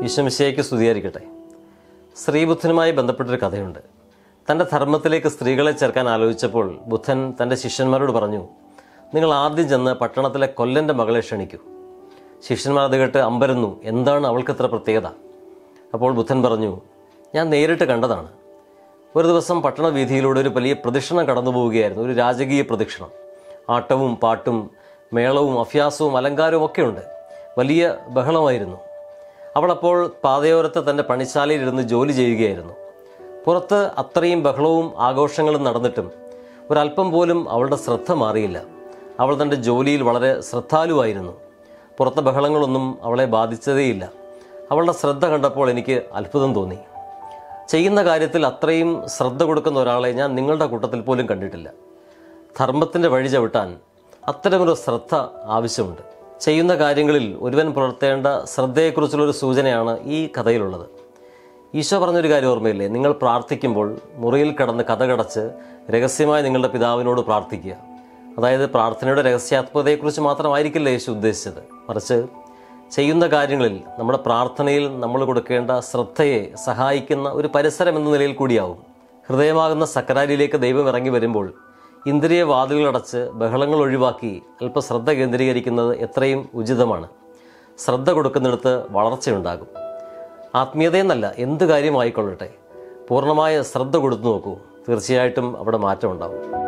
ഈശംശയ്ക്ക് സ്തുതിയായിരിക്കട്ടെ സ്ത്രീബുദ്ധനുമായി ബന്ധപ്പെട്ടൊരു കഥയുണ്ട് തൻ്റെ ധർമ്മത്തിലേക്ക് സ്ത്രീകളെ ചേർക്കാൻ ആലോചിച്ചപ്പോൾ ബുദ്ധൻ തൻ്റെ ശിഷ്യന്മാരോട് പറഞ്ഞു നിങ്ങൾ ആദ്യം ചെന്ന് പട്ടണത്തിലെ കൊല്ലൻ്റെ മകളെ ക്ഷണിക്കൂ ശിഷ്യന്മാർ അത് കേട്ട് അമ്പരന്നു എന്താണ് അവൾക്കിത്ര പ്രത്യേകത അപ്പോൾ ബുദ്ധൻ പറഞ്ഞു ഞാൻ നേരിട്ട് കണ്ടതാണ് ഒരു ദിവസം പട്ടണ വീതിയിലൂടെ ഒരു വലിയ പ്രദക്ഷിണം കടന്നു പോവുകയായിരുന്നു ഒരു രാജകീയ പ്രദക്ഷിണം ആട്ടവും പാട്ടും മേളവും അഭ്യാസവും അലങ്കാരവും ഒക്കെ ഉണ്ട് വലിയ ബഹളമായിരുന്നു അവളപ്പോൾ പാതയോരത്ത് തൻ്റെ പണിശാലയിലിരുന്ന് ജോലി ചെയ്യുകയായിരുന്നു പുറത്ത് അത്രയും ബഹളവും ആഘോഷങ്ങളും നടന്നിട്ടും ഒരല്പം പോലും അവളുടെ ശ്രദ്ധ മാറിയില്ല അവൾ തൻ്റെ ജോലിയിൽ വളരെ ശ്രദ്ധാലുവായിരുന്നു പുറത്തെ ബഹളങ്ങളൊന്നും അവളെ ബാധിച്ചതേയില്ല അവളുടെ ശ്രദ്ധ കണ്ടപ്പോൾ എനിക്ക് അത്ഭുതം തോന്നി ചെയ്യുന്ന കാര്യത്തിൽ അത്രയും ശ്രദ്ധ കൊടുക്കുന്ന ഒരാളെ ഞാൻ നിങ്ങളുടെ കൂട്ടത്തിൽ പോലും കണ്ടിട്ടില്ല ധർമ്മത്തിൻ്റെ വഴി ചവിട്ടാൻ അത്തരമൊരു ശ്രദ്ധ ആവശ്യമുണ്ട് ചെയ്യുന്ന കാര്യങ്ങളിൽ ഒരുവൻ പുലർത്തേണ്ട ശ്രദ്ധയെക്കുറിച്ചുള്ളൊരു സൂചനയാണ് ഈ കഥയിലുള്ളത് ഈശോ പറഞ്ഞൊരു കാര്യം ഓർമ്മയില്ലേ നിങ്ങൾ പ്രാർത്ഥിക്കുമ്പോൾ മുറിയിൽ കടന്ന് കഥകടച്ച് രഹസ്യമായി നിങ്ങളുടെ പിതാവിനോട് പ്രാർത്ഥിക്കുക അതായത് പ്രാർത്ഥനയുടെ രഹസ്യാത്മകതയെക്കുറിച്ച് മാത്രമായിരിക്കില്ല യേശു ഉദ്ദേശിച്ചത് മറിച്ച് ചെയ്യുന്ന കാര്യങ്ങളിൽ നമ്മുടെ പ്രാർത്ഥനയിൽ നമ്മൾ കൊടുക്കേണ്ട ശ്രദ്ധയെ സഹായിക്കുന്ന ഒരു പരിസരം എന്ന നിലയിൽ കൂടിയാവും ഹൃദയമാകുന്ന സക്കരാരിയിലേക്ക് ദൈവം ഇറങ്ങി വരുമ്പോൾ ഇന്ദ്രിയ വാതിലുകളടച്ച് ബഹളങ്ങൾ ഒഴിവാക്കി അല്പ ശ്രദ്ധ കേന്ദ്രീകരിക്കുന്നത് എത്രയും ഉചിതമാണ് ശ്രദ്ധ കൊടുക്കുന്നിടത്ത് വളർച്ചയുണ്ടാകും ആത്മീയതയെന്നല്ല എന്ത് കാര്യമായിക്കൊള്ളട്ടെ പൂർണ്ണമായ ശ്രദ്ധ കൊടുത്തു നോക്കൂ തീർച്ചയായിട്ടും അവിടെ മാറ്റമുണ്ടാകും